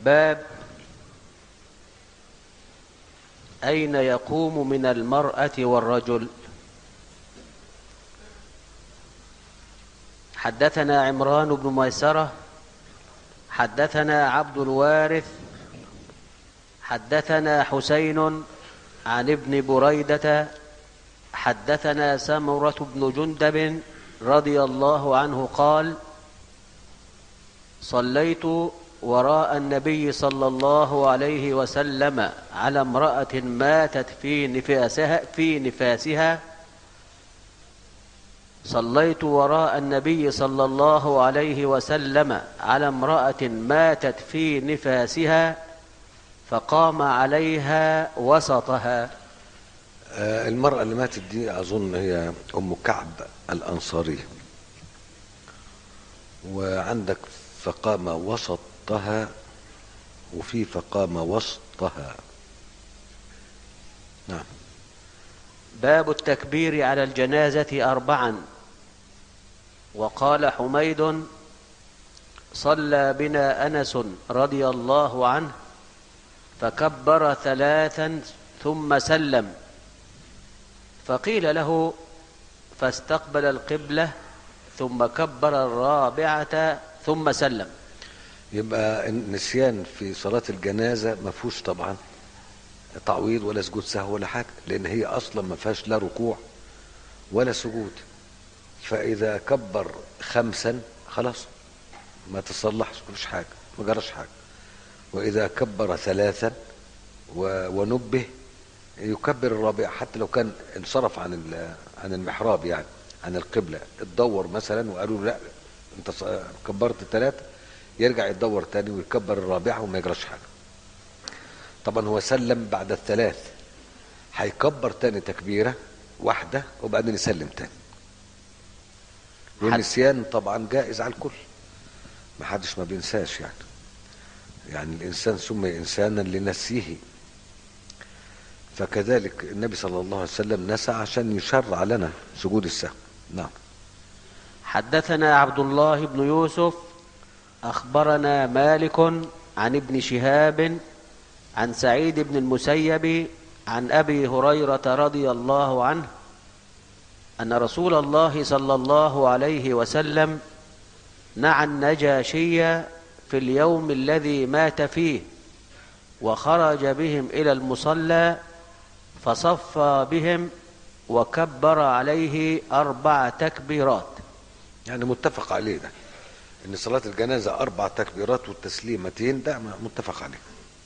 باب أين يقوم من المرأة والرجل حدثنا عمران بن ميسرة حدثنا عبد الوارث حدثنا حسين عن ابن بريدة حدثنا سمرة بن جندب رضي الله عنه قال صليت وراء النبي صلى الله عليه وسلم على امرأة ماتت في نفاسها في نفاسها صليت وراء النبي صلى الله عليه وسلم على امرأة ماتت في نفاسها فقام عليها وسطها آه، المرأة اللي ماتت دي أظن هي أم كعب الأنصارية وعندك فقام وسطها وفي فقام وسطها نعم باب التكبير على الجنازة أربعا وقال حميد صلى بنا أنس رضي الله عنه فكبر ثلاثا ثم سلم فقيل له فاستقبل القبلة ثم كبر الرابعة ثم سلم يبقى النسيان في صلاة الجنازة ما فيهوش طبعا تعويض ولا سجود سهو ولا حاجة لأن هي أصلا ما فيهاش لا ركوع ولا سجود فإذا كبر خمسا خلاص ما تصلحش مفيش حاجة ما جراش حاجة وإذا كبر ثلاثا و- ونبه يكبر الرابع حتى لو كان انصرف عن ال- عن المحراب يعني عن القبلة اتدور مثلا وقالوا له لا انت ص- كبرت ثلاثة يرجع يتدور تاني ويكبر الرابعة وما يجراش حاجة طبعا هو سلم بعد الثلاث هيكبر تاني تكبيرة واحدة وبعدين يسلم تاني والنسيان طبعا جائز على الكل ما حدش ما بينساش يعني يعني الإنسان سمي إنسانا لنسيه فكذلك النبي صلى الله عليه وسلم نسى عشان يشرع لنا سجود السهو نعم حدثنا عبد الله بن يوسف أخبرنا مالك عن ابن شهاب عن سعيد بن المسيب عن أبي هريرة رضي الله عنه أن رسول الله صلى الله عليه وسلم نعى النجاشي في اليوم الذي مات فيه وخرج بهم إلى المصلى فصفى بهم وكبر عليه أربع تكبيرات يعني متفق عليه ده ان صلاة الجنازة اربع تكبيرات والتسليمتين ده متفق عليه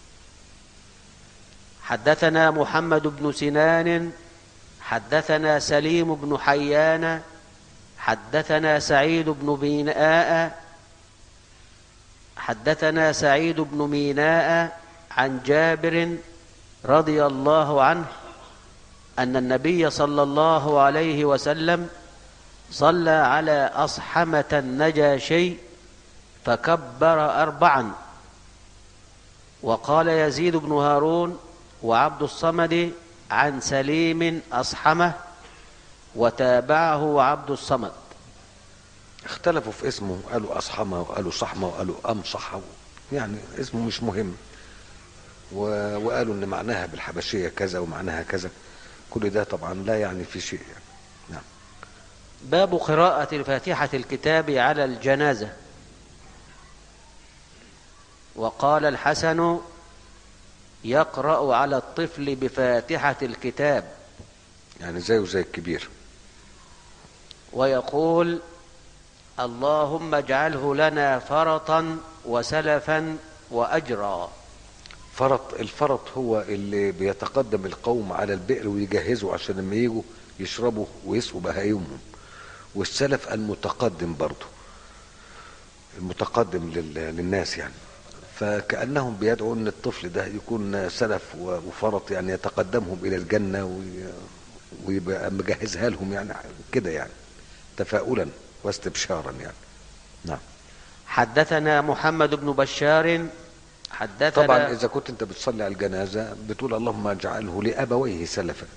حدثنا محمد بن سنان حدثنا سليم بن حيان حدثنا سعيد بن ميناء حدثنا سعيد بن ميناء عن جابر رضي الله عنه أن النبي صلى الله عليه وسلم صلى على أصحمة النجاشي فكبر أربعا وقال يزيد بن هارون وعبد الصمد عن سليم أصحمه وتابعه عبد الصمد اختلفوا في اسمه قالوا اصحمه وقالوا صحمه وقالوا امصحه يعني اسمه مش مهم و- وقالوا ان معناها بالحبشيه كذا ومعناها كذا كل ده طبعا لا يعني في شيء يعني. نعم باب قراءة فاتحة الكتاب على الجنازة وقال الحسن يقرأ على الطفل بفاتحة الكتاب يعني زيه زي الكبير ويقول اللهم اجعله لنا فرطا وسلفا وأجرا فرط الفرط هو اللي بيتقدم القوم على البئر ويجهزوا عشان لما يجوا يشربوا ويسقوا بهايمهم والسلف المتقدم برضه المتقدم لل- للناس يعني فكأنهم بيدعوا ان الطفل ده يكون سلف و- وفرط يعني يتقدمهم الى الجنة وي- ويبقى مجهزها لهم يعني كده يعني تفاؤلا واستبشارا يعني نعم حدثنا محمد بن بشار حدثنا طبعا اذا كنت انت بتصلي على الجنازه بتقول اللهم اجعله لابويه سلفا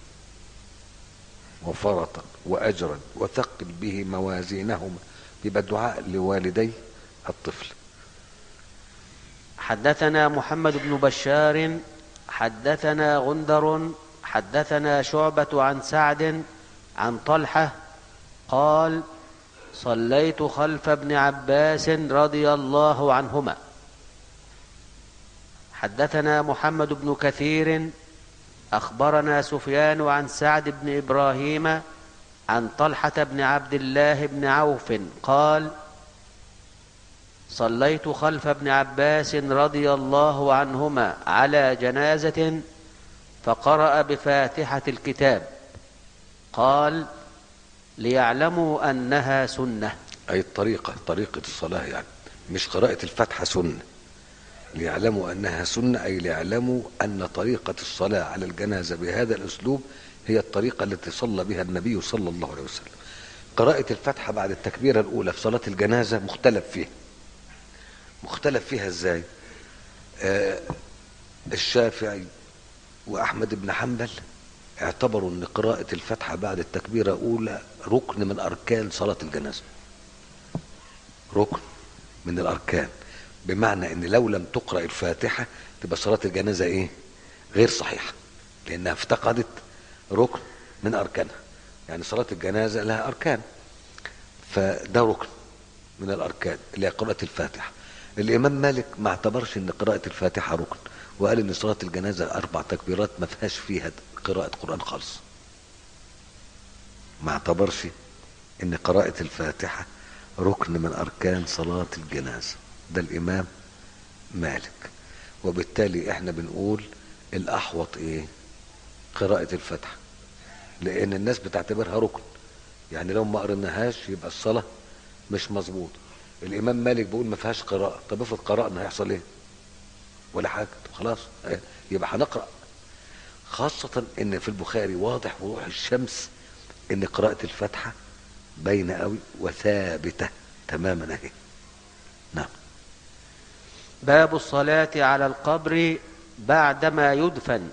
وفرطا واجرا وثقل به موازينهما يبقى الدعاء لوالدي الطفل حدثنا محمد بن بشار حدثنا غندر حدثنا شعبة عن سعد عن طلحة قال صليت خلف ابن عباس رضي الله عنهما حدثنا محمد بن كثير أخبرنا سفيان عن سعد بن إبراهيم عن طلحة بن عبد الله بن عوف قال صليت خلف ابن عباس رضي الله عنهما على جنازة فقرأ بفاتحة الكتاب قال ليعلموا أنها سنة أي الطريقة طريقة الصلاة يعني مش قراءة الفاتحة سنة ليعلموا أنها سنة أي ليعلموا أن طريقة الصلاة على الجنازة بهذا الأسلوب هي الطريقة التي صلى بها النبي صلى الله عليه وسلم قراءة الفاتحة بعد التكبيرة الأولى في صلاة الجنازة مختلف فيها مختلف فيها ازاي آه الشافعي واحمد بن حنبل اعتبروا ان قراءة الفاتحة بعد التكبيرة الاولى ركن من اركان صلاة الجنازة ركن من الاركان بمعنى ان لو لم تقرأ الفاتحة تبقى صلاة الجنازة ايه غير صحيحة لانها افتقدت ركن من اركانها يعني صلاة الجنازة لها اركان فده ركن من الاركان اللي هي قراءة الفاتحة الامام مالك ما اعتبرش ان قراءة الفاتحة ركن وقال ان صلاة الجنازة اربع تكبيرات ما فيهاش فيها قراءة قرآن خالص ما اعتبرش ان قراءة الفاتحة ركن من اركان صلاة الجنازة ده الامام مالك وبالتالي احنا بنقول الاحوط ايه قراءة الفاتحة لان الناس بتعتبرها ركن يعني لو ما قرناهاش يبقى الصلاة مش مظبوط الامام مالك بيقول ما فيهاش قراءة طب افرض قرأنا هيحصل ايه ولا حاجة طب خلاص يبقى هنقرأ خاصة ان في البخاري واضح وروح الشمس ان قراءة الفاتحة باينة قوي وثابتة تماما اهي نعم باب الصلاة على القبر بعدما يدفن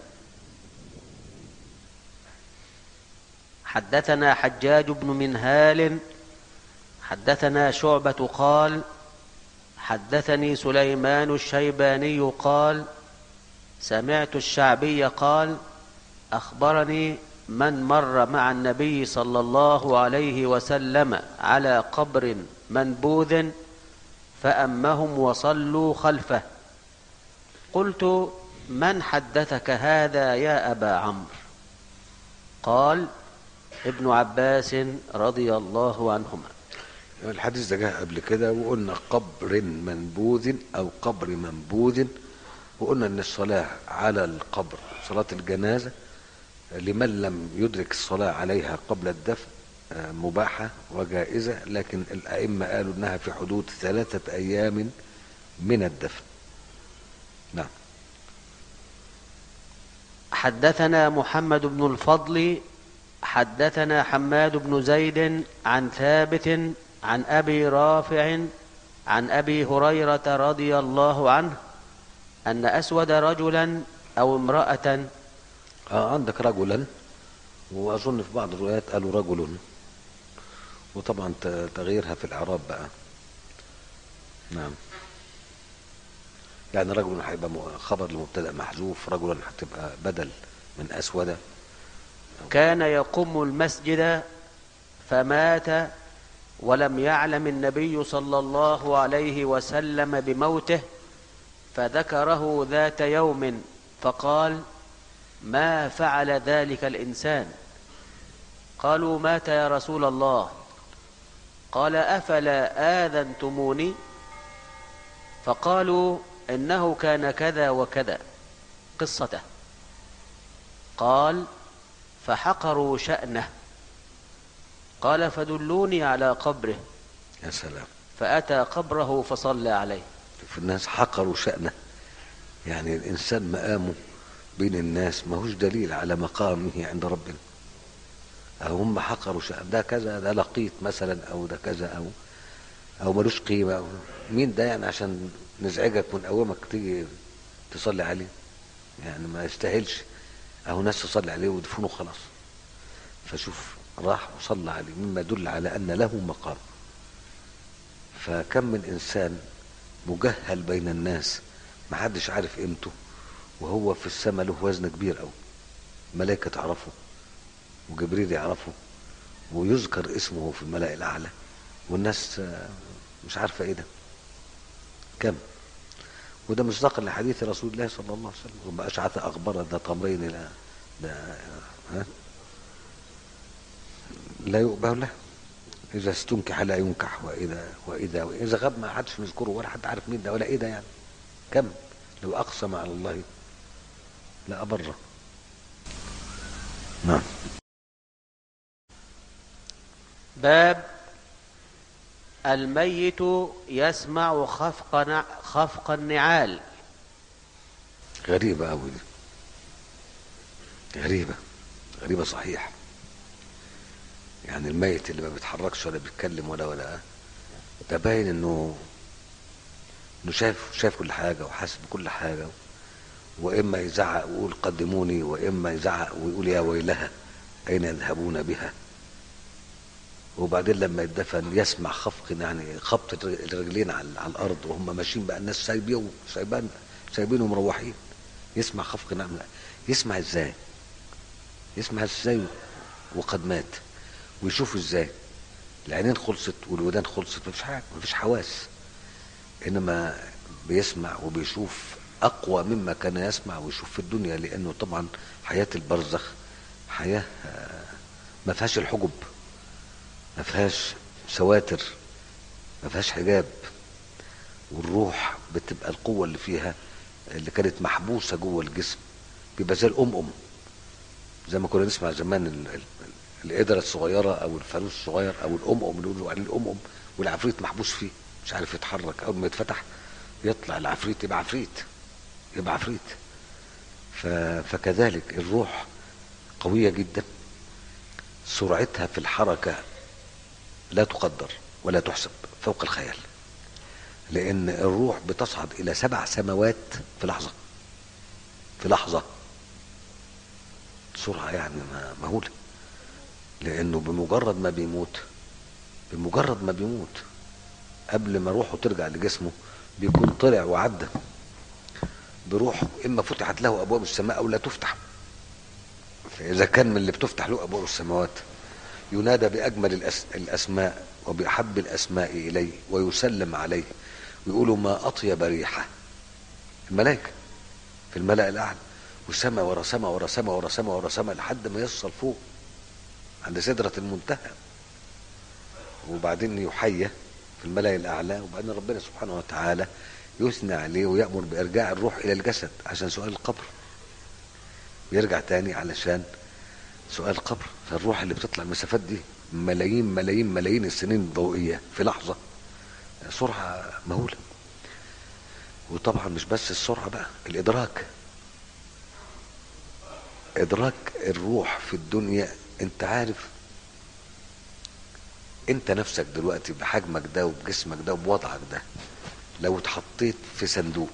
حدثنا حجاج بن منهال حدثنا شعبة قال حدثني سليمان الشيباني قال سمعت الشعبي قال أخبرني من مر مع النبي صلى الله عليه وسلم على قبر منبوذ فأمهم وصلوا خلفه قلت من حدثك هذا يا أبا عمرو قال ابن عباس رضي الله عنهما الحديث ده جه قبل كده وقلنا قبر منبوذ او قبر منبوذ وقلنا ان الصلاة على القبر صلاة الجنازة لمن لم يدرك الصلاة عليها قبل الدفن مباحة وجائزة لكن الأئمة قالوا انها في حدود ثلاثة ايام من الدفن نعم حدثنا محمد بن الفضل حدثنا حماد بن زيد عن ثابت عن ابي رافع عن ابي هريره رضي الله عنه ان اسود رجلا او امراه آه عندك رجلا واظن في بعض الروايات قالوا رجل وطبعا تغييرها في الاعراب بقى نعم يعني رجل هيبقى خبر لمبتدا محذوف رجلا هتبقى بدل من اسود كان يقوم المسجد فمات ولم يعلم النبي صلى الله عليه وسلم بموته فذكره ذات يوم فقال ما فعل ذلك الانسان قالوا مات يا رسول الله قال افلا اذنتموني فقالوا انه كان كذا وكذا قصته قال فحقروا شانه قال فدلوني على قبره يا سلام فاتى قبره فصلى عليه في الناس حقروا شأنه يعني الإنسان مقامه بين الناس ماهوش دليل على مقامه عند ربنا أو هم حقروا شأن ده كذا ده لقيط مثلا أو ده كذا أو أو ملوش قيمة أو مين ده يعني عشان نزعجك ونقومك تيجي تصلي عليه يعني ما يستاهلش أهو ناس تصلي عليه ودفنه خلاص فشوف راح وصلى عليه مما يدل على أن له مقام فكم من إنسان مجهل بين الناس محدش عارف قيمته وهو في السماء له وزن كبير قوي ملائكة تعرفه وجبريل يعرفه ويذكر اسمه في الملأ الأعلى والناس آه، مش عارفة ايه ده كم وده مصداقا لحديث رسول الله صلى الله عليه وسلم وما أشعث أخبار ذا تمرين لا لا ها لا يؤبه له إذا استنكح لا ينكح وإذا وإذا وإذا غاب ما حدش مذكره ولا حد عارف مين ده ولا إيه ده يعني كم لو أقسم على الله لا أبره نعم باب الميت يسمع خفق نع- خفق النعال غريبة أوي دي غريبة غريبة صحيح يعني الميت اللي ما بيتحركش ولا بيتكلم ولا ولا ده باين انه انه شايف شايف كل حاجة وحاسس بكل حاجة واما يزعق ويقول قدموني واما يزعق ويقول يا ويلها اين يذهبون بها وبعدين لما يدفن يسمع خفق يعني خبط الر- الرجلين على, على الارض وهم ماشيين بقى الناس سايبين سايبان سايبين ومروحين يسمع خفق نعم يسمع ازاي يسمع ازاي وقد مات ويشوف ازاي العينين خلصت والودان خلصت مفيش حاجه مفيش حواس انما بيسمع وبيشوف اقوى مما كان يسمع ويشوف في الدنيا لانه طبعا حياه البرزخ حياه آه، ما فيهاش الحجب ما فيهاش سواتر ما فيهاش حجاب والروح بتبقى القوه اللي فيها اللي كانت محبوسه جوه الجسم بيبقى زي الام زي ما كنا نسمع زمان ال- ال- القدرة الصغيرة أو الفانوس الصغير أو الأمم اللي يقولوا عليه الأمم والعفريت محبوس فيه مش عارف يتحرك أول ما يتفتح يطلع العفريت يبقى عفريت يبقى عفريت ف... فكذلك الروح قوية جدا سرعتها في الحركة لا تقدر ولا تحسب فوق الخيال لأن الروح بتصعد إلى سبع سماوات في لحظة في لحظة سرعة يعني ما- مهولة لأنه بمجرد ما بيموت بمجرد ما بيموت قبل ما روحه ترجع لجسمه بيكون طلع وعدى بروحه إما فتحت له أبواب السماء أو لا تفتح فإذا كان من اللي بتفتح له أبواب السماوات ينادى بأجمل الأس... الأسماء وبأحب الأسماء إليه ويسلم عليه ويقولوا ما أطيب ريحه الملائكة في الملأ الأعلى وسما ورا سما ورا سما ورا سما ورا سما لحد ما يوصل فوق عند سدرة المنتهى وبعدين يحيى في الملأ الأعلى وبعدين ربنا سبحانه وتعالى يثنى عليه ويأمر بإرجاع الروح إلى الجسد عشان سؤال القبر بيرجع تاني علشان سؤال القبر فالروح اللي بتطلع المسافات دي ملايين ملايين ملايين السنين الضوئية في لحظة سرعة مهولة وطبعا مش بس السرعة بقى الإدراك إدراك الروح في الدنيا أنت عارف أنت نفسك دلوقتي بحجمك ده وبجسمك ده وبوضعك ده لو اتحطيت في صندوق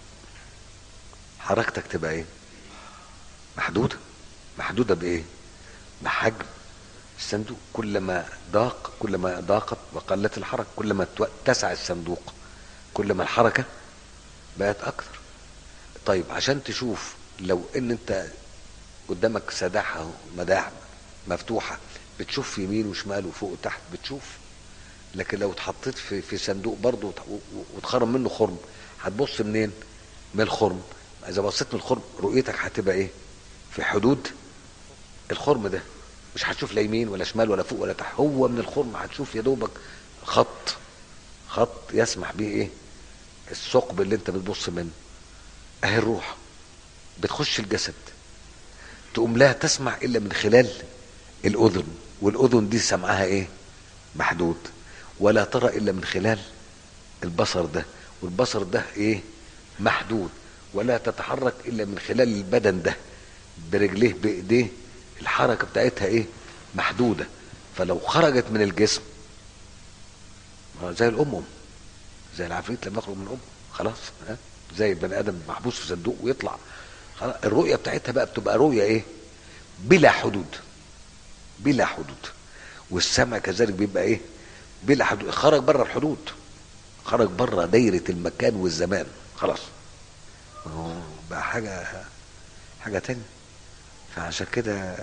حركتك تبقى ايه محدودة محدودة بايه بحجم الصندوق كلما ضاق كلما ضاقت وقلت الحركة كلما تو- اتسع الصندوق كلما الحركة بقت أكثر طيب عشان تشوف لو ان انت قدامك سداحة أهو، مداح مفتوحة بتشوف يمين وشمال وفوق وتحت بتشوف لكن لو اتحطيت في في صندوق برضه وت- و- واتخرم منه خرم هتبص منين؟ من الخرم اذا بصيت من الخرم رؤيتك هتبقى ايه؟ في حدود الخرم ده مش هتشوف لا يمين ولا شمال ولا فوق ولا تحت هو من الخرم هتشوف يا دوبك خط خط يسمح به ايه؟ الثقب اللي انت بتبص منه اهي الروح بتخش الجسد تقوم لا تسمع الا من خلال الاذن والاذن دي سمعها ايه محدود ولا ترى الا من خلال البصر ده والبصر ده ايه محدود ولا تتحرك الا من خلال البدن ده برجليه بايديه الحركه بتاعتها ايه محدوده فلو خرجت من الجسم ما هو زي الامم زي العفريت لما يخرج من الام خلاص ها زي البني ادم محبوس في صندوق ويطلع خلاص الرؤيه بتاعتها بقى بتبقى رؤيه ايه بلا حدود بلا حدود والسمع كذلك بيبقى ايه بلا حدود خرج بره الحدود خرج بره دايره المكان والزمان خلاص ما هو بقى حاجة حاجة تانية فعشان كده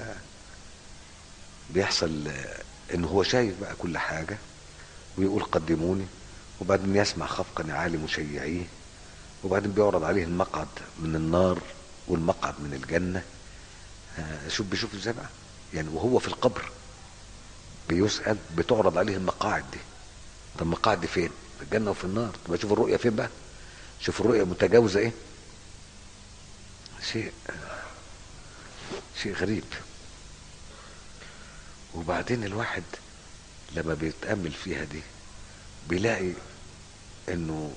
بيحصل آه، ان هو شايف بقى كل حاجة ويقول قدموني وبعدين يسمع خفق نعال مشيعيه وبعدين بيعرض عليه المقعد من النار والمقعد من الجنة آه، شوف بيشوف ازاي بقى يعني وهو في القبر بيسأل بتعرض عليه المقاعد دي طب المقاعد دي فين في الجنة وفي النار طب شوف الرؤية فين بقى شوف الرؤية متجاوزة ايه شيء شيء غريب وبعدين الواحد لما بيتأمل فيها دي بيلاقي انه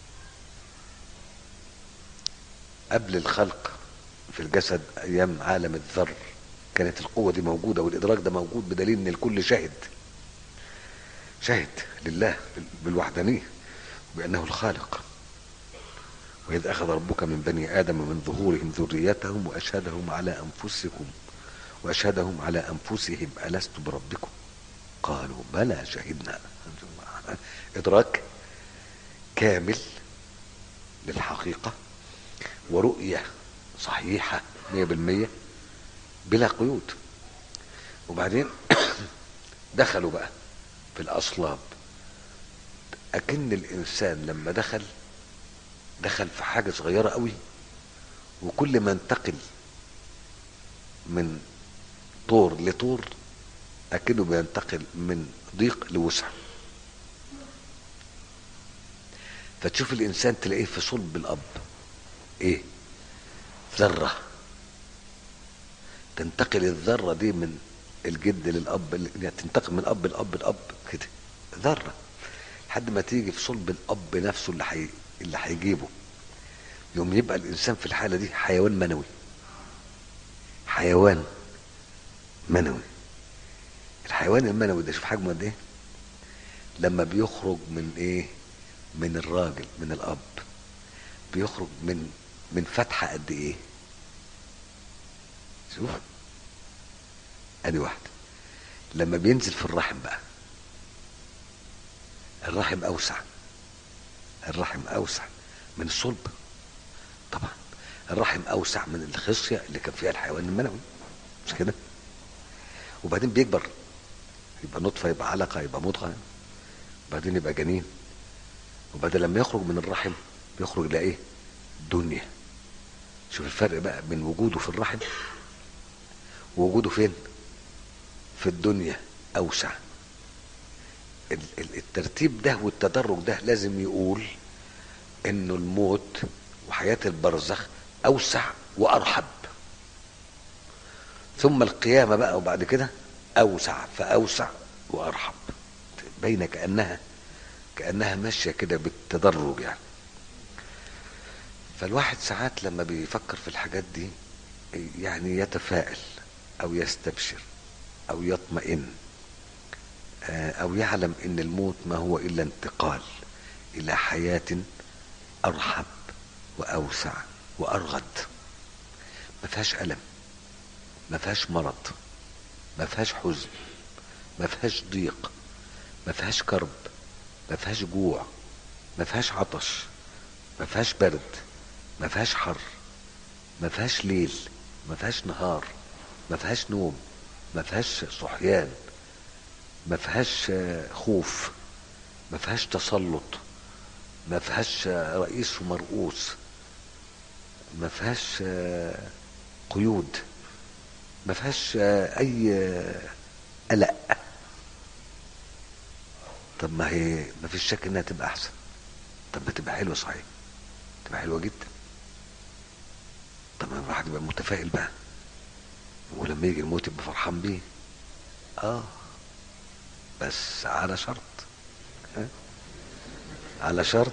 قبل الخلق في الجسد ايام عالم الذر كانت القوة دي موجودة والإدراك ده موجود بدليل إن الكل شهد شهد لله بالوحدانية بأنه الخالق وإذ أخذ ربك من بني آدم من ظهورهم ذريتهم وأشهدهم على أنفسكم وأشهدهم على أنفسهم ألست بربكم قالوا بلى شهدنا إدراك كامل للحقيقة ورؤية صحيحة مية بالمية بلا قيود وبعدين دخلوا بقى في الأصلاب أكن الإنسان لما دخل دخل في حاجة صغيرة قوي وكل ما انتقل من طور لطور أكنه بينتقل من ضيق لوسع فتشوف الإنسان تلاقيه في صلب الأب إيه ذرة تنتقل الذرة دي من الجد للأب يعني تنتقل من أب لأب لأب كده ذرة لحد ما تيجي في صلب الأب نفسه اللي حي... اللي هيجيبه يوم يبقى الإنسان في الحالة دي حيوان منوي حيوان منوي الحيوان المنوي ده شوف حجمه قد ايه لما بيخرج من ايه من الراجل من الاب بيخرج من من فتحه قد ايه شوف ادي واحده لما بينزل في الرحم بقى الرحم اوسع الرحم اوسع من الصلب طبعا الرحم اوسع من الخصيه اللي كان فيها الحيوان المنوي مش كده وبعدين بيكبر يبقى نطفه يبقى علقه يبقى مضغه وبعدين يبقى جنين وبعدين لما يخرج من الرحم بيخرج لايه دنيا شوف الفرق بقى بين وجوده في الرحم ووجوده فين في الدنيا اوسع ال- ال- الترتيب ده والتدرج ده لازم يقول انه الموت وحياة البرزخ اوسع وارحب ثم القيامة بقى وبعد كده اوسع فاوسع وارحب بين كأنها كأنها ماشية كده بالتدرج يعني فالواحد ساعات لما بيفكر في الحاجات دي يعني يتفائل او يستبشر او يطمئن آه، او يعلم ان الموت ما هو الا انتقال الى حياة ارحب واوسع وارغد ما فيهاش الم ما فيهاش مرض ما فيهاش حزن ما فيهاش ضيق ما فيهاش كرب ما فيهاش جوع ما فيهاش عطش ما فيهاش برد ما فيهاش حر ما فيهاش ليل ما فيهاش نهار ما فيهاش نوم ما فيهاش صحيان ما فيهاش آه، خوف ما فيهاش تسلط ما فيهاش آه، رئيس ومرؤوس ما فيهاش آه، قيود ما فيهاش آه، اي آه، قلق طب ما هي ما فيش شك انها تبقى احسن طب ما تبقى حلوه صحيح تبقى حلوه جدا طب ما الواحد يبقى متفائل بقى ولما يجي الموت يبقى فرحان بيه اه بس على شرط ها؟ على شرط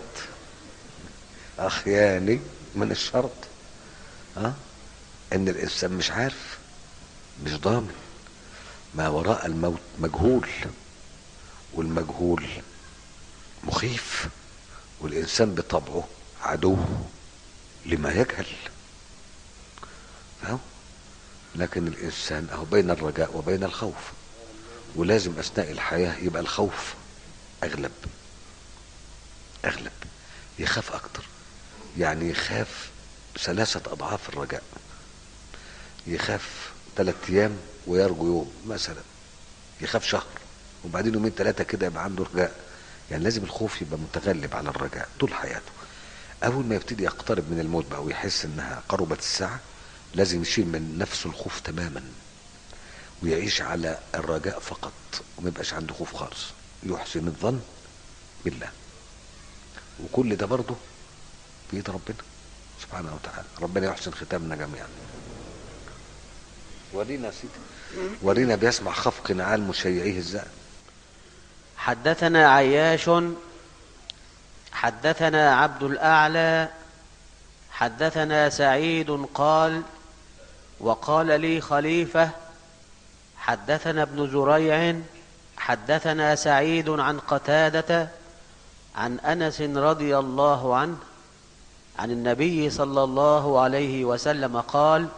اخياني من الشرط ها ان الانسان مش عارف مش ضامن ما وراء الموت مجهول والمجهول مخيف والإنسان بطبعه عدو لما يجهل فاهم لكن الإنسان أهو بين الرجاء وبين الخوف ولازم أثناء الحياة يبقى الخوف أغلب أغلب يخاف أكتر يعني يخاف ثلاثة أضعاف الرجاء يخاف ثلاثة أيام ويرجو يوم مثلا يخاف شهر وبعدين يومين ثلاثة كده يبقى عنده رجاء يعني لازم الخوف يبقى متغلب على الرجاء طول حياته أول ما يبتدي يقترب من الموت بقى ويحس إنها قربت الساعة لازم يشيل من نفسه الخوف تماما ويعيش على الرجاء فقط وما يبقاش عنده خوف خالص يحسن الظن بالله وكل ده برضه بيد ربنا سبحانه وتعالى ربنا يحسن ختامنا جميعا ورينا يا سيدي ورينا بيسمع خفق نعال مشيعيه ازاي حدثنا عياش حدثنا عبد الأعلى حدثنا سعيد قال وقال لي خليفة حدثنا ابن زريع حدثنا سعيد عن قتادة عن أنس رضي الله عنه عن النبي صلى الله عليه وسلم قال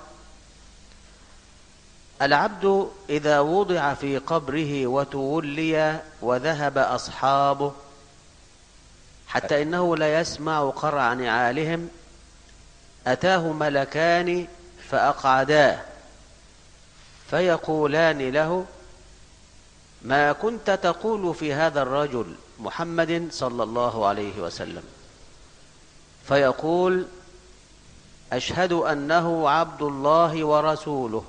العبد إذا وضع في قبره وتولي وذهب أصحابه حتى إنه لا يسمع قرع نعالهم أتاه ملكان فأقعداه فيقولان له ما كنت تقول في هذا الرجل محمد صلى الله عليه وسلم فيقول أشهد أنه عبد الله ورسوله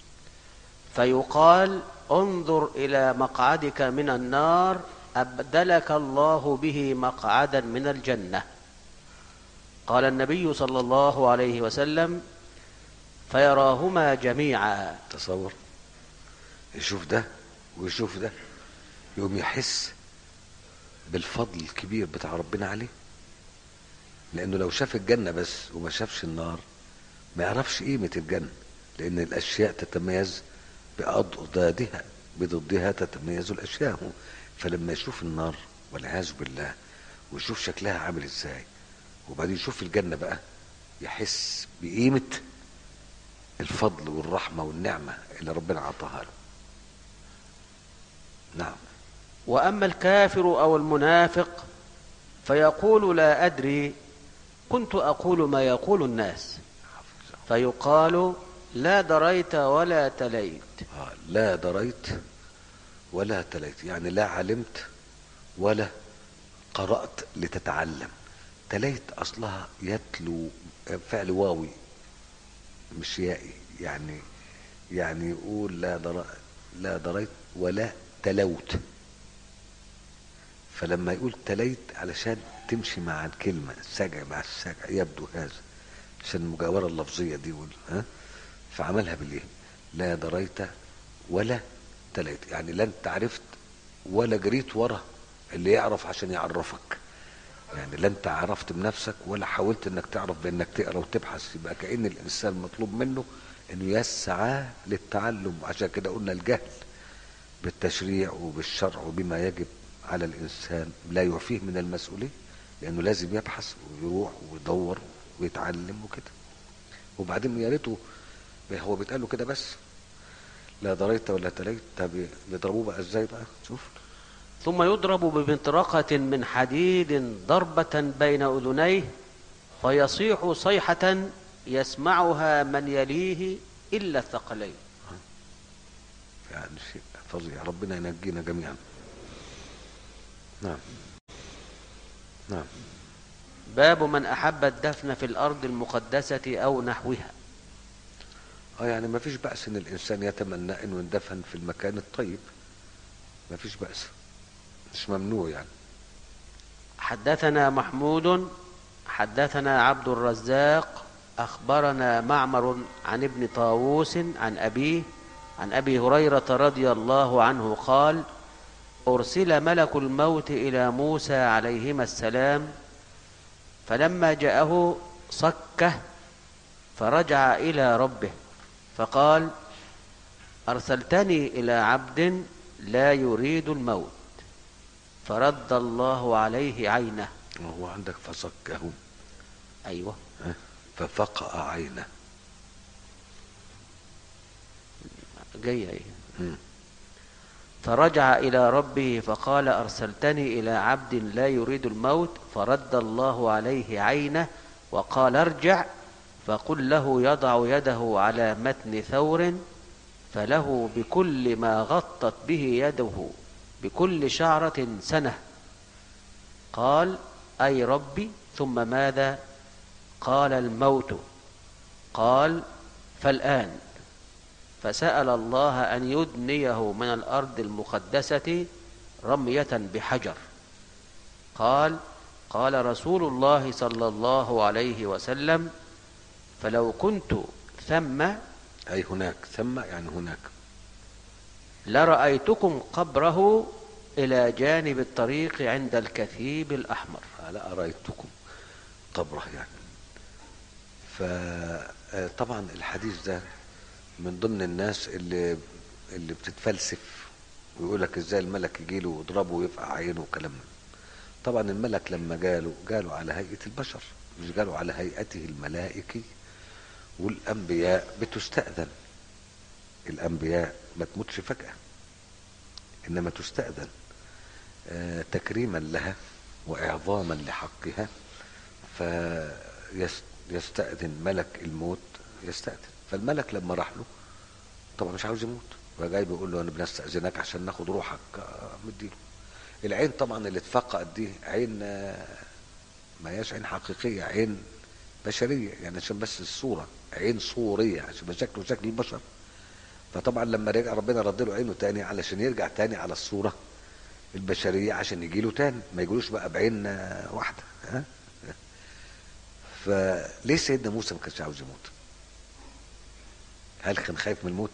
فيقال انظر إلى مقعدك من النار أبدلك الله به مقعدا من الجنة قال النبي صلى الله عليه وسلم فيراهما جميعا تصور يشوف ده ويشوف ده يقوم يحس بالفضل الكبير بتاع ربنا عليه لانه لو شاف الجنه بس وما شافش النار ما يعرفش قيمه الجنه لان الاشياء تتميز باضدادها بضدها تتميز الاشياء فلما يشوف النار والعياذ بالله ويشوف شكلها عامل ازاي وبعدين يشوف الجنه بقى يحس بقيمه الفضل والرحمه والنعمه اللي ربنا عطاها له نعم وأما الكافر أو المنافق فيقول لا أدري كنت أقول ما يقول الناس فيقال لا دريت ولا تليت آه، لا دريت ولا تليت يعني لا علمت ولا قرأت لتتعلم تليت أصلها يتلو فعل واوي مش يائي يعني يعني يقول لا در لا دريت ولا تلوت فلما يقول تليت علشان تمشي مع الكلمة السجع مع السجع يبدو هذا عشان المجاورة اللفظية دي وال- ها فعملها بالايه لا دريت ولا تليت يعني لا انت عرفت ولا جريت ورا اللي يعرف عشان يعرفك يعني لا انت عرفت بنفسك ولا حاولت انك تعرف بانك تقرا وتبحث يبقى كأن الانسان مطلوب منه انه يسعى للتعلم عشان كده قلنا الجهل بالتشريع وبالشرع وبما يجب على الانسان لا يعفيه من المسؤوليه لانه لازم يبحث ويروح ويدور ويتعلم وكده وبعدين يا ريته هو بيتقال له كده بس لا دريت ولا تليت طب يضربوه بقى ازاي بقى شوف ثم يضرب بمطرقة من حديد ضربة بين أذنيه فيصيح صيحة يسمعها من يليه إلا الثقلين يعني شيء فظيع ربنا ينجينا جميعا نعم نعم باب من أحب الدفن في الأرض المقدسة أو نحوها اه يعني ما فيش بأس ان الانسان يتمنى انه يندفن في المكان الطيب ما فيش بأس مش ممنوع يعني حدثنا محمود حدثنا عبد الرزاق أخبرنا معمر عن ابن طاووس عن أبيه عن أبي هريرة رضي الله عنه قال أرسل ملك الموت إلى موسى عليهما السلام فلما جاءه صكه فرجع إلى ربه فقال أرسلتني إلى عبد لا يريد الموت فرد الله عليه عينه وهو عندك فصكه أيوه ها؟ ففقأ عينه جاية إيه مم. فرجع إلى ربه فقال أرسلتني إلى عبد لا يريد الموت فرد الله عليه عينه وقال ارجع فقل له يضع يده على متن ثور فله بكل ما غطت به يده بكل شعرة سنة قال أي ربي ثم ماذا قال الموت قال فالآن فسأل الله أن يدنيه من الأرض المقدسة رمية بحجر قال قال رسول الله صلى الله عليه وسلم فلو كنت ثم أي هناك ثم يعني هناك لرأيتكم قبره إلى جانب الطريق عند الكثيب الأحمر لا أرأيتكم قبره يعني فطبعا الحديث ده من ضمن الناس اللي اللي بتتفلسف ويقول لك ازاي الملك يجي له ويضربه ويفقع عينه وكلام من طبعا الملك لما جاله جاله على هيئة البشر مش جاله على هيئته الملائكي والأنبياء بتستأذن الأنبياء ما تموتش فجأة إنما تستأذن آه تكريما لها وإعظاما لحقها فيستأذن ملك الموت يستأذن فالملك لما راح له طبعا مش عاوز يموت فجاي بيقول له انا بنستأذنك عشان ناخد روحك آه، مديله العين طبعا اللي اتفقد دي عين آه، ما هياش عين حقيقية عين بشرية يعني عشان بس الصورة عين صورية عشان يبقى شكله شكل البشر فطبعا لما رجع ربنا رد له عينه تاني علشان يرجع تاني على الصورة البشرية عشان يجي له تاني ما يجيلوش بقى بعين آه، واحدة ها فليه سيدنا موسى ما كانش عاوز يموت؟ هل كان خايف من الموت؟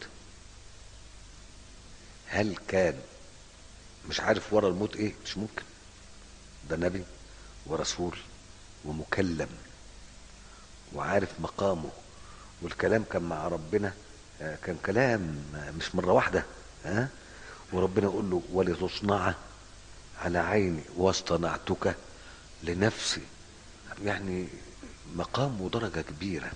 هل كان مش عارف ورا الموت ايه؟ مش ممكن ده نبي ورسول ومكلم وعارف مقامه والكلام كان مع ربنا آه، كان كلام آه، مش مرة واحدة ها وربنا يقول له ولتصنع على عيني واصطنعتك لنفسي يعني مقام ودرجة كبيرة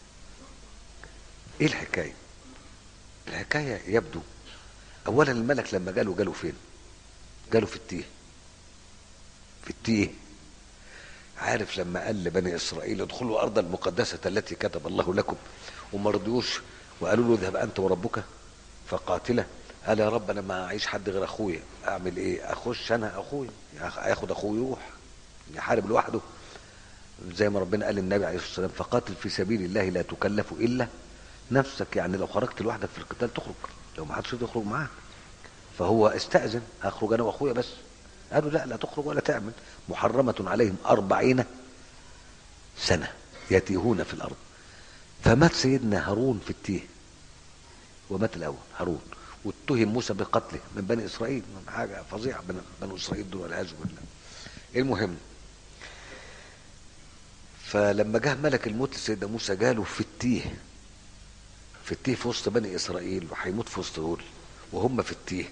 ايه الحكاية الحكاية يبدو اولا الملك لما جاله جاله فين جاله في التيه في التيه عارف لما قال لبني اسرائيل ادخلوا الارض المقدسه التي كتب الله لكم وما رضيوش وقالوا له اذهب انت وربك فقاتله قال يا رب انا ما اعيش حد غير اخويا اعمل ايه اخش انا اخويا ياخد اخوه يروح يحارب لوحده زي ما ربنا قال للنبي عليه الصلاه والسلام فقاتل في سبيل الله لا تكلف الا نفسك يعني لو خرجت لوحدك في القتال تخرج لو ما حدش يخرج معاك فهو استأذن اخرج انا واخويا بس قالوا لا لا تخرج ولا تعمل محرمة عليهم أربعين سنة يتيهون في الأرض فمات سيدنا هارون في التيه ومات الأول هارون واتهم موسى بقتله من بني إسرائيل حاجة فظيعة بني بنو إسرائيل دول والعياذ بالله المهم فلما جه ملك الموت لسيدنا موسى جاله في التيه في التيه في وسط بني إسرائيل وهيموت في وسط دول وهم في التيه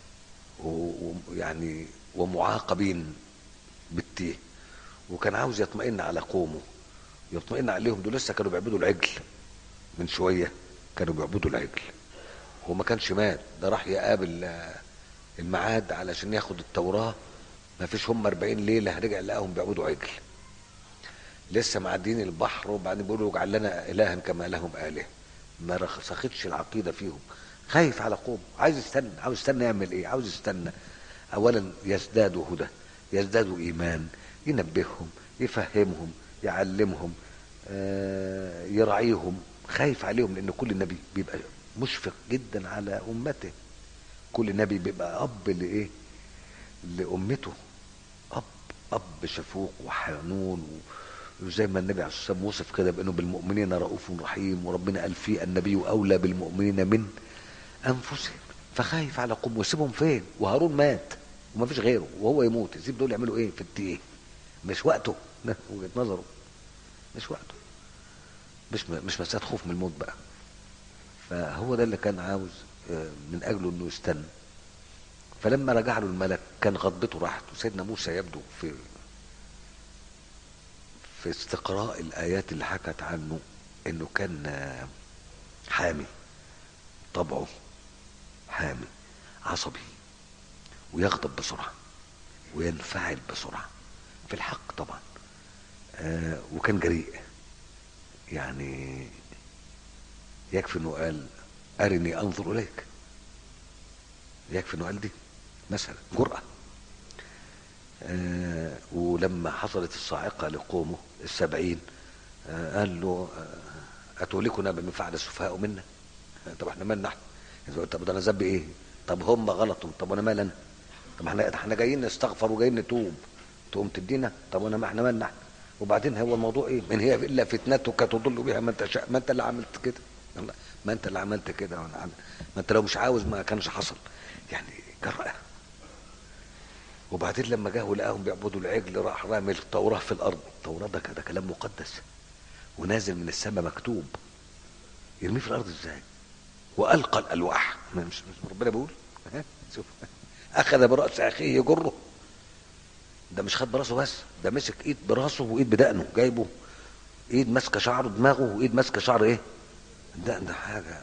ويعني ومعاقبين بالتيه وكان عاوز يطمئن على قومه يطمئن عليهم دول لسه كانوا بيعبدوا العجل من شويه كانوا بيعبدوا العجل هو ما كانش مات ده راح يقابل آه، الميعاد علشان ياخد التوراه ما فيش هم 40 ليله رجع لقاهم بيعبدوا عجل لسه معديين البحر وبعدين بيقولوا اجعل لنا الها كما لهم اله ما رسختش العقيده فيهم خايف على قوم عايز يستنى عاوز يستنى يعمل ايه عاوز يستنى اولا يزدادوا هدى يزدادوا ايمان ينبههم يفهمهم يعلمهم آه، يراعيهم خايف عليهم لان كل نبي بيبقى مشفق جدا على امته كل نبي بيبقى اب لايه لامته اب اب شفوق وحنون وزي ما النبي عليه الصلاه والسلام وصف كده بانه بالمؤمنين رؤوف رحيم وربنا قال فيه النبي اولى بالمؤمنين من انفسهم فخايف على قوم ويسيبهم فين وهارون مات وما فيش غيره وهو يموت يسيب دول يعملوا ايه في التيه مش وقته ده وجهه نظره مش وقته مش مش مسألة خوف من الموت بقى فهو ده اللي كان عاوز آه، من اجله انه يستنى فلما رجع له الملك كان غضبته راحت وسيدنا موسى يبدو في في استقراء الايات اللي حكت عنه انه كان آه، حامي طبعه حامي عصبي ويغضب بسرعه وينفعل بسرعه في الحق طبعا آه وكان جريء يعني يكفي انه قال ارني انظر اليك يكفي انه قال دي مثلا جرأة آه ولما حصلت الصاعقة لقومه السبعين آه قال له آه أتهلكنا بما فعل السفهاء منا آه، طب احنا مالنا احنا طب ده انا ذنبي ايه طب هم غلطوا طب انا مال انا طب احنا احنا جايين نستغفر وجايين نتوب تقوم تدينا طب وانا ما احنا مالنا احنا وبعدين هو الموضوع ايه من هي الا فتنتك تضل بها من تشاء ما انت اللي عملت كده الله، ما انت اللي عملت كده وانا عمل ما انت لو مش عاوز ما كانش حصل يعني جرأة وبعدين لما جه ولقاهم بيعبدوا العجل راح رامي التوراة في الأرض التوراة ده ده كلام مقدس ونازل من السماء مكتوب يرميه في الأرض ازاي وألقى الألواح ما مش مش ربنا بيقول ها؟ شوف أخذ برأس أخيه يجره ده مش خد براسه بس ده مسك ايد براسه وايد بدقنه جايبه ايد ماسكه شعره دماغه وايد ماسكه شعر ايه ده ده حاجه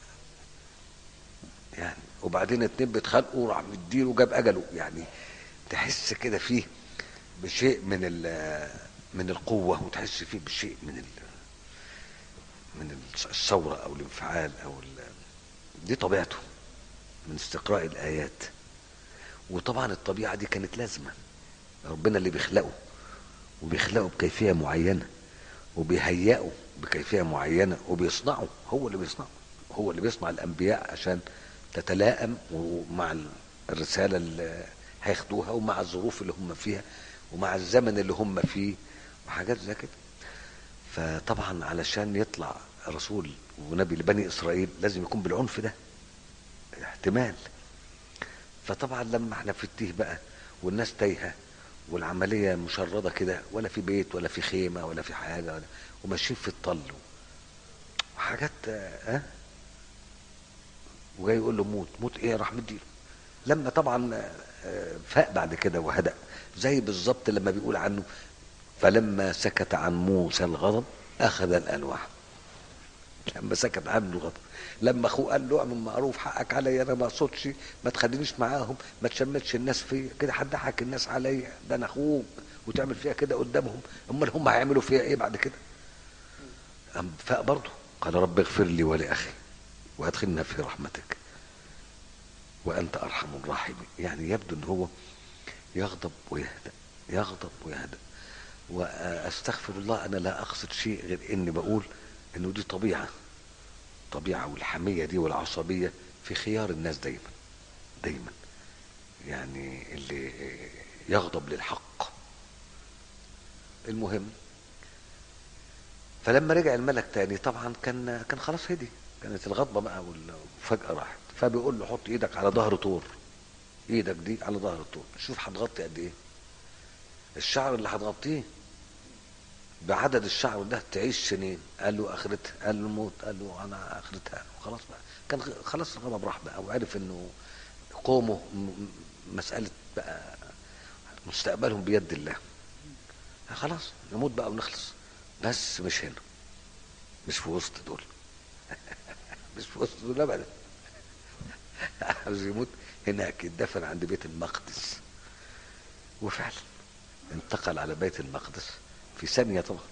يعني وبعدين اتنين بيتخانقوا راح مديله جاب اجله يعني تحس كده فيه بشيء من ال- من القوه وتحس فيه بشيء من ال من الثوره او الانفعال او ال- دي طبيعته من استقراء الايات وطبعا الطبيعه دي كانت لازمه ربنا اللي بيخلقه وبيخلقه بكيفيه معينه وبيهيئه بكيفيه معينه وبيصنعه هو اللي بيصنعه هو اللي بيصنع الانبياء عشان تتلائم مع الرساله اللي هياخدوها ومع الظروف اللي هم فيها ومع الزمن اللي هم فيه وحاجات زي كده فطبعا علشان يطلع رسول ونبي لبني اسرائيل لازم يكون بالعنف ده احتمال فطبعا لما احنا في التيه بقى والناس تايهه والعمليه مشرده كده ولا في بيت ولا في خيمه ولا في حاجه ولا وماشيين في الطل وحاجات اه آه؟ وجاي يقول له موت موت ايه راح مديله لما طبعا آه، فاق بعد كده وهدأ زي بالظبط لما بيقول عنه فلما سكت عن موسى الغضب اخذ الالواح لما سكت عنه الغضب لما اخوه قال له اعمل معروف حقك عليا انا ما اقصدش ما تخلينيش معاهم ما تشمتش الناس فيا كده هتضحك الناس عليا ده انا اخوك وتعمل فيها كده قدامهم امال هم هيعملوا فيها ايه بعد كده أم فاق برضه قال رب اغفر لي ولاخي وادخلنا في رحمتك وانت ارحم الراحمين يعني يبدو ان هو يغضب ويهدأ يغضب ويهدأ واستغفر الله انا لا اقصد شيء غير اني بقول انه دي طبيعه الطبيعه والحميه دي والعصبيه في خيار الناس دايما دايما يعني اللي يغضب للحق المهم فلما رجع الملك تاني طبعا كان كان خلاص هدي كانت الغضبه بقى وفجاه راحت فبيقول له حط ايدك على ظهر طور ايدك دي على ظهر الطور شوف هتغطي قد ايه الشعر اللي هتغطيه بعدد الشعر ده تعيش سنين قال له اخرتها قال له الموت قال له انا اخرتها خلاص بقى كان غ- خلاص الغضب راح بقى وعرف انه قومه م- م- مساله بقى مستقبلهم بيد الله خلاص نموت بقى ونخلص بس مش هنا مش في وسط دول مش في وسط دول ابدا عاوز يموت هناك يدفن عند بيت المقدس وفعلا انتقل على بيت المقدس في ثانية طبعا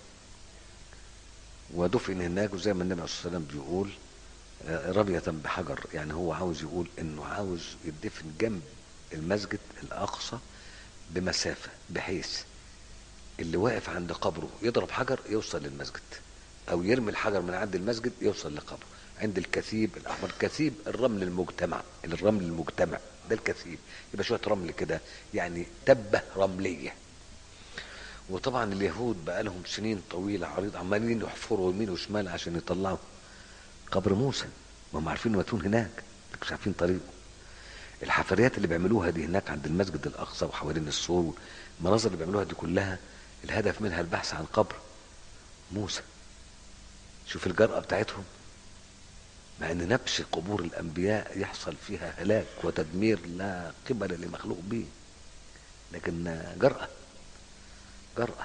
ودفن هناك وزي ما النبي عليه الصلاة والسلام بيقول آه، رمية بحجر يعني هو عاوز يقول انه عاوز يدفن جنب المسجد الاقصى بمسافة بحيث اللي واقف عند قبره يضرب حجر يوصل للمسجد او يرمي الحجر من عند المسجد يوصل لقبره عند الكثيب الاحمر كثيب الرمل المجتمع الرمل المجتمع ده الكثيب يبقى شويه رمل كده يعني تبه رمليه وطبعا اليهود بقى لهم سنين طويله عريضه عمالين يحفروا يمين وشمال عشان يطلعوا قبر موسى ما هم عارفين مدفون هناك مش عارفين طريقه الحفريات اللي بيعملوها دي هناك عند المسجد الاقصى وحوالين السور المناظر اللي بيعملوها دي كلها الهدف منها البحث عن قبر موسى شوف الجرأة بتاعتهم مع ان نبش قبور الانبياء يحصل فيها هلاك وتدمير لا قبل لمخلوق به لكن جرأة جرأة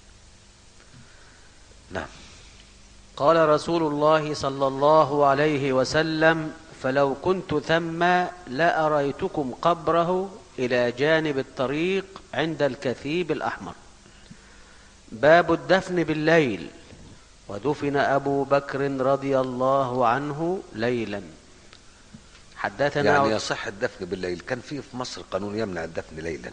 نعم قال رسول الله صلى الله عليه وسلم فلو كنت ثم لأريتكم قبره إلى جانب الطريق عند الكثيب الأحمر باب الدفن بالليل ودفن أبو بكر رضي الله عنه ليلا حدثنا يعني عث- يصح الدفن بالليل كان في في مصر قانون يمنع الدفن ليلا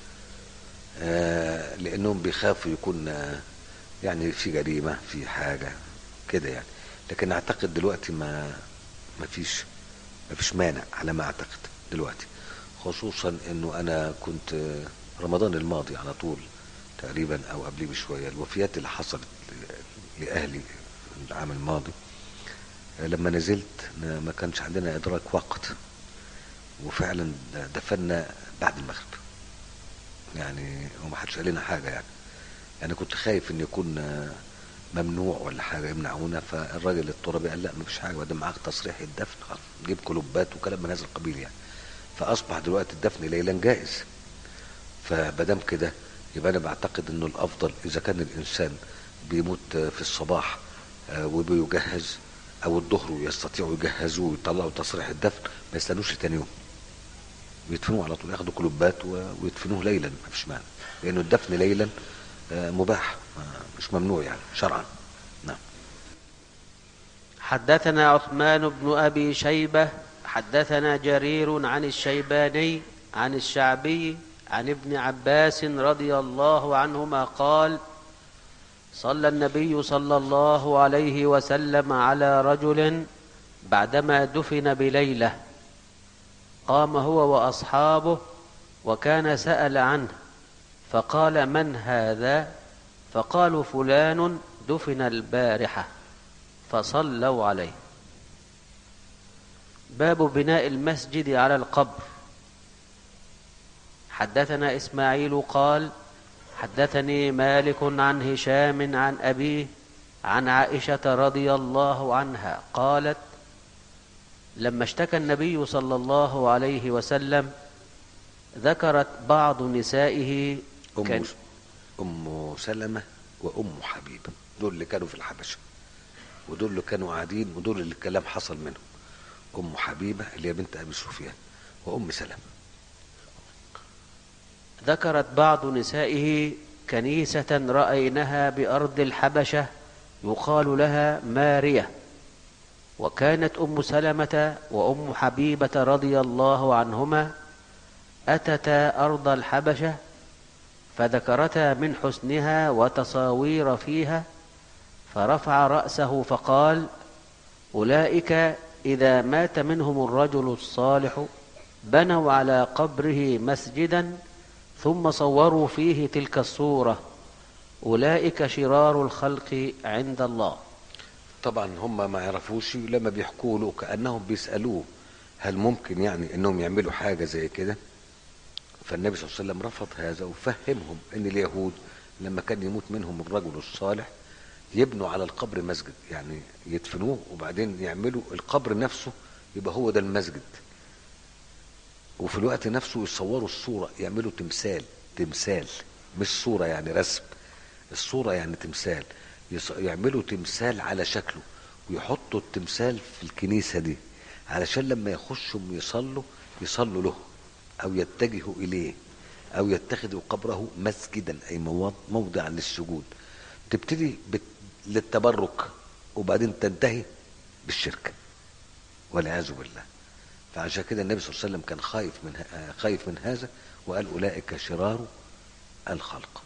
آه لانهم بيخافوا يكون آه، يعني في جريمه في حاجه كده يعني لكن اعتقد دلوقتي ما ما فيش ما فيش مانع على ما اعتقد دلوقتي خصوصا انه انا كنت آه، رمضان الماضي على طول تقريبا او قبليه بشويه الوفيات اللي حصلت ل- لاهلي العام الماضي آه، لما نزلت آه، ما كانش عندنا ادراك وقت وفعلا دفنا بعد المغرب يعني وما حدش قال لنا حاجه يعني انا كنت خايف ان يكون آه، ممنوع ولا حاجه يمنعونا فالراجل الترابي قال لا مفيش حاجه ده معاك تصريح الدفن خلاص جيب كلوبات وكلام من هذا القبيل يعني فاصبح دلوقتي الدفن ليلا جائز فمادام كده يبقى انا بعتقد انه الافضل اذا كان الانسان بيموت آه، في الصباح آه، وبيجهز او الظهر ويستطيعوا يجهزوه ويطلعوا تصريح الدفن ما يستنوش تاني يوم ويدفنوه على طول ياخدوا كلوبات و- ويدفنوه ليلا ما فيش مانع لانه الدفن ليلا آه، مباح آه، مش ممنوع يعني شرعا نعم حدثنا عثمان بن أبي شيبة حدثنا جرير عن الشيباني عن الشعبي عن ابن عباس رضي الله عنهما قال صلى النبي صلى الله عليه وسلم على رجل بعدما دفن بليلة قام هو وأصحابه وكان سأل عنه فقال من هذا فقالوا فلان دفن البارحة فصلوا عليه باب بناء المسجد على القبر حدثنا اسماعيل قال حدثني مالك عن هشام عن ابيه عن عائشه رضي الله عنها قالت لما اشتكى النبي صلى الله عليه وسلم ذكرت بعض نسائه ام كان- ام سلمه وام حبيبه دول اللي كانوا في الحبشه ودول اللي كانوا قاعدين ودول اللي الكلام حصل منهم ام حبيبه اللي هي بنت ابي سفيان وام سلمه ذكرت بعض نسائه كنيسة رأينها بأرض الحبشة يقال لها مارية وكانت أم سلمة وأم حبيبة رضي الله عنهما أتتا أرض الحبشة فذكرتا من حسنها وتصاوير فيها فرفع رأسه فقال أولئك إذا مات منهم الرجل الصالح بنوا على قبره مسجدا ثم صوروا فيه تلك الصورة أولئك شرار الخلق عند الله طبعا هم ما يعرفوش لما بيحكوا له كانهم بيسالوه هل ممكن يعني انهم يعملوا حاجه زي كده فالنبي صلى الله عليه وسلم رفض هذا وفهمهم ان اليهود لما كان يموت منهم الرجل الصالح يبنوا على القبر مسجد يعني يدفنوه وبعدين يعملوا القبر نفسه يبقى هو ده المسجد وفي الوقت نفسه يصوروا الصورة يعملوا تمثال تمثال مش صورة يعني رسم الصورة يعني تمثال يص- يعملوا تمثال على شكله ويحطوا التمثال في الكنيسة دي علشان لما يخشوا يصلوا يصلوا له أو يتجهوا إليه أو يتخذوا قبره مسجدا أي مواض- موضعا للسجود تبتدي بت- للتبرك وبعدين تنتهي بالشرك والعياذ بالله فعشان كده النبي صلى الله عليه وسلم كان خايف من ه- آه، خايف من هذا وقال اولئك شرار الخلق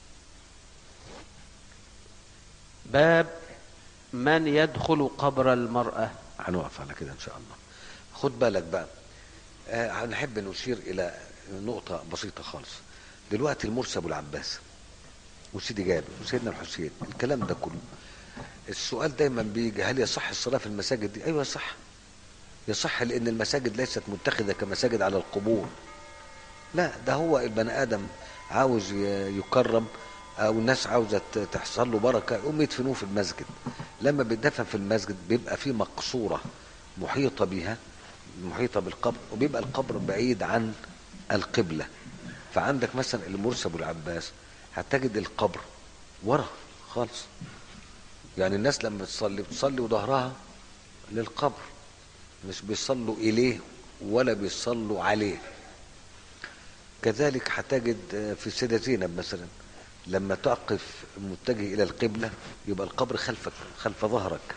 باب من يدخل قبر المرأة هنقف على كده ان شاء الله خد بالك بقى آه، هنحب نشير الى نقطة بسيطة خالص دلوقتي المرسي ابو العباس وسيدي جابر وسيدنا الحسين الكلام ده كله السؤال دايما بيجي هل يصح الصلاة في المساجد دي ايوه صح يصح لان المساجد ليست متخذة كمساجد على القبور لا ده هو البني ادم عاوز ي- يكرم او الناس عاوزه ت- تحصل له بركه يقوم يدفنوه في المسجد لما بيدفن في المسجد بيبقى في مقصوره محيطه بها محيطه بالقبر وبيبقى القبر بعيد عن القبله فعندك مثلا المرسي ابو العباس هتجد القبر ورا خالص يعني الناس لما تصلي بتصلي وظهرها للقبر مش بيصلوا اليه ولا بيصلوا عليه كذلك هتجد في السيدة زينب مثلا لما تقف متجه الى القبله يبقى القبر خلفك خلف ظهرك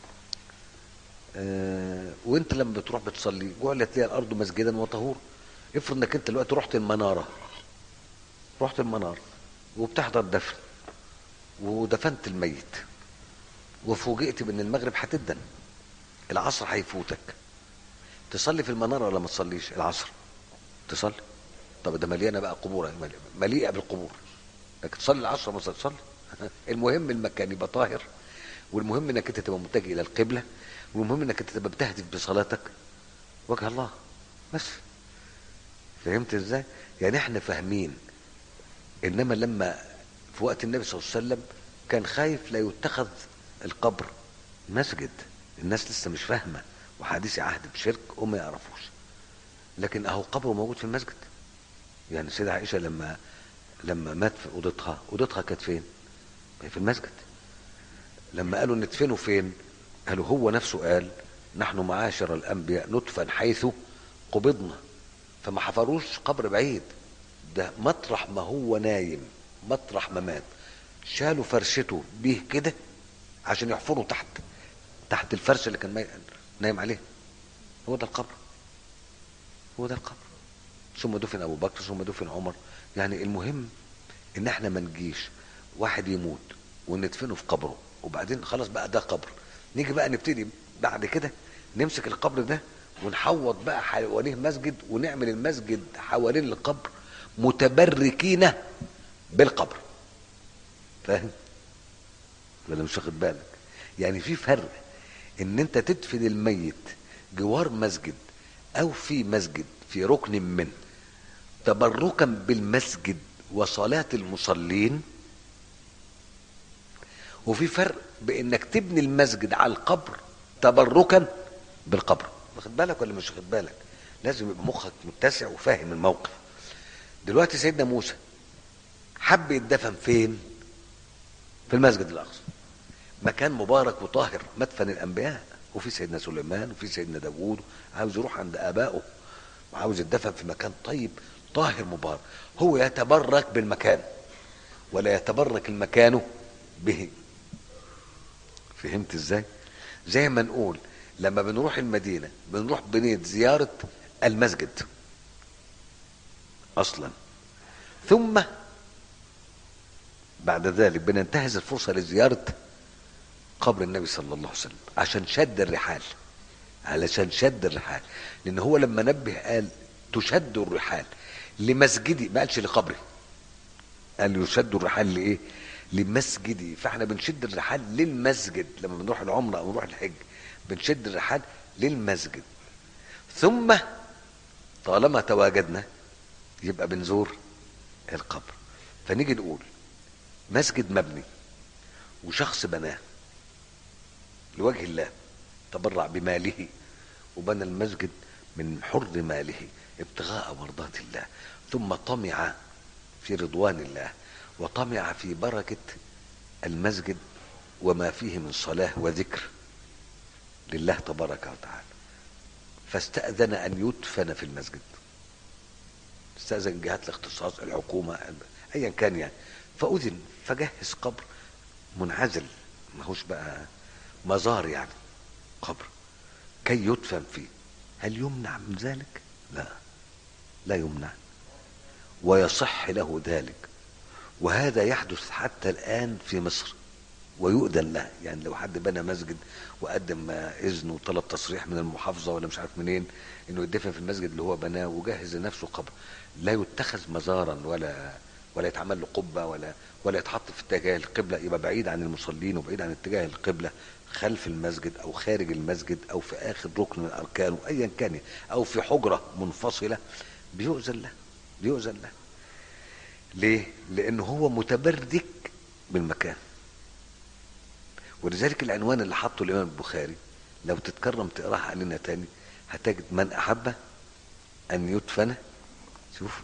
آه وانت لما بتروح بتصلي جعلت لي الارض مسجدا وطهور افرض انك انت دلوقتي رحت المناره رحت المناره وبتحضر دفن ودفنت الميت وفوجئت بان المغرب هتدن العصر هيفوتك تصلي في المناره ولا ما تصليش العصر تصلي طب ده مليانه بقى قبور مليئه بالقبور لكن تصلي العصر ما تصلي المهم المكان يبقى طاهر والمهم انك انت تبقى متجه الى القبله والمهم انك انت تبقى بتهدف بصلاتك وجه الله بس فهمت ازاي يعني احنا فاهمين انما لما في وقت النبي صلى الله عليه وسلم كان خايف لا يتخذ القبر مسجد الناس لسه مش فاهمه وحديث عهد بشرك وما يعرفوش لكن اهو قبره موجود في المسجد يعني السيده عائشه لما لما مات في اوضتها اوضتها كانت فين في المسجد لما قالوا ندفنه فين قالوا هو نفسه قال نحن معاشر الانبياء ندفن حيث قبضنا فما حفروش قبر بعيد ده مطرح ما هو نايم مطرح ما مات شالوا فرشته بيه كده عشان يحفروا تحت تحت الفرش اللي كان نايم عليه هو ده القبر هو ده القبر ثم دفن ابو بكر ثم دفن عمر يعني المهم ان احنا ما نجيش واحد يموت وندفنه في قبره وبعدين خلاص بقى ده قبر نيجي بقى نبتدي بعد كده نمسك القبر ده ونحوط بقى حواليه مسجد ونعمل المسجد حوالين القبر متبركين بالقبر فاهم ولا مش واخد بالك يعني في فرق ان انت تدفن الميت جوار مسجد او في مسجد في ركن منه تبركا بالمسجد وصلاة المصلين وفي فرق بانك تبني المسجد على القبر تبركا بالقبر واخد بالك ولا مش واخد بالك لازم يبقى مخك متسع وفاهم الموقف دلوقتي سيدنا موسى حب يتدفن فين في المسجد الاقصى مكان مبارك وطاهر مدفن الانبياء وفي سيدنا سليمان وفي سيدنا داوود عاوز يروح عند ابائه وعاوز يتدفن في مكان طيب طاهر مبارك هو يتبرك بالمكان ولا يتبرك المكان به فهمت ازاي زي ما نقول لما بنروح المدينة بنروح بنية زيارة المسجد اصلا ثم بعد ذلك بننتهز الفرصة لزيارة قبر النبي صلى الله عليه وسلم عشان شد الرحال علشان شد الرحال لان هو لما نبه قال تشد الرحال لمسجدي ما قالش لقبري قال يشد الرحال لايه لمسجدي فاحنا بنشد الرحال للمسجد لما بنروح العمره او نروح الحج بنشد الرحال للمسجد ثم طالما تواجدنا يبقى بنزور القبر فنيجي نقول مسجد مبني وشخص بناه لوجه الله تبرع بماله وبنى المسجد من حر ماله ابتغاء مرضات الله ثم طمع في رضوان الله وطمع في بركة المسجد وما فيه من صلاة وذكر لله تبارك وتعالى فاستأذن أن يدفن في المسجد استأذن جهات الاختصاص الحكومة أيا كان يعني فأذن فجهز قبر منعزل ماهوش بقى مزار يعني قبر كي يدفن فيه هل يمنع من ذلك لا لا يمنع ويصح له ذلك وهذا يحدث حتى الآن في مصر ويؤذن له يعني لو حد بنى مسجد وقدم إذن وطلب تصريح من المحافظة ولا مش عارف منين إنه يدفن في المسجد اللي هو بناه وجهز لنفسه قبر لا يتخذ مزارا ولا ولا يتعمل له قبة ولا ولا يتحط في اتجاه القبلة يبقى بعيد عن المصلين وبعيد عن اتجاه القبلة خلف المسجد او خارج المسجد او في اخر ركن من اركانه ايا كان او في حجره منفصله بيؤذن له بيؤذن له ليه؟ لانه هو متبرك بالمكان ولذلك العنوان اللي حطه الامام البخاري لو تتكرم تقراها علينا تاني هتجد من احب ان يدفن شوف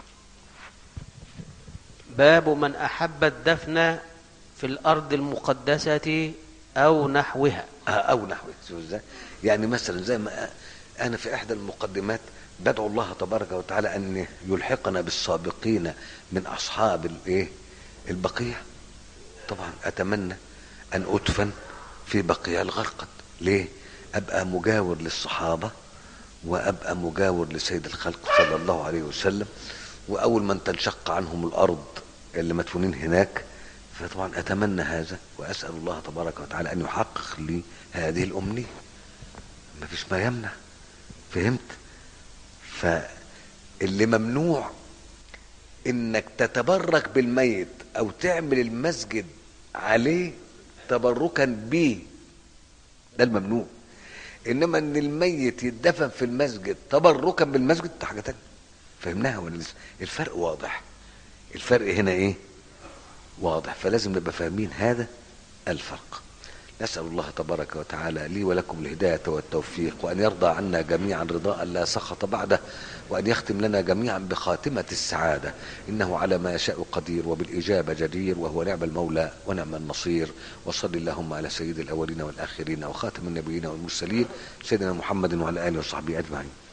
باب من أحب الدفن في الأرض المقدسة أو نحوها او نحو شوف ازاي يعني مثلا زي ما انا في احدى المقدمات بدعو الله تبارك وتعالى ان يلحقنا بالسابقين من اصحاب الايه البقيع طبعا اتمنى ان ادفن في بقيع الغرقد ليه ابقى مجاور للصحابه وابقى مجاور لسيد الخلق صلى الله عليه وسلم واول من تنشق عنهم الارض اللي مدفونين هناك فطبعا اتمنى هذا واسال الله تبارك وتعالى ان يحقق لي هذه الامنيه ما فيش ما يمنع فهمت فاللي ممنوع انك تتبرك بالميت او تعمل المسجد عليه تبركا به ده الممنوع انما ان الميت يدفن في المسجد تبركا بالمسجد ده حاجه تانية فهمناها ولا لسه الفرق واضح الفرق هنا ايه واضح فلازم نبقى فاهمين هذا الفرق نسأل الله تبارك وتعالى لي ولكم الهداية والتوفيق وأن يرضى عنا جميعا رضاء لا سخط بعده وأن يختم لنا جميعا بخاتمة السعادة إنه على ما يشاء قدير وبالإجابة جدير وهو نعم المولى ونعم النصير وصل اللهم على سيد الأولين والآخرين وخاتم النبيين والمرسلين سيدنا محمد وعلى آله وصحبه أجمعين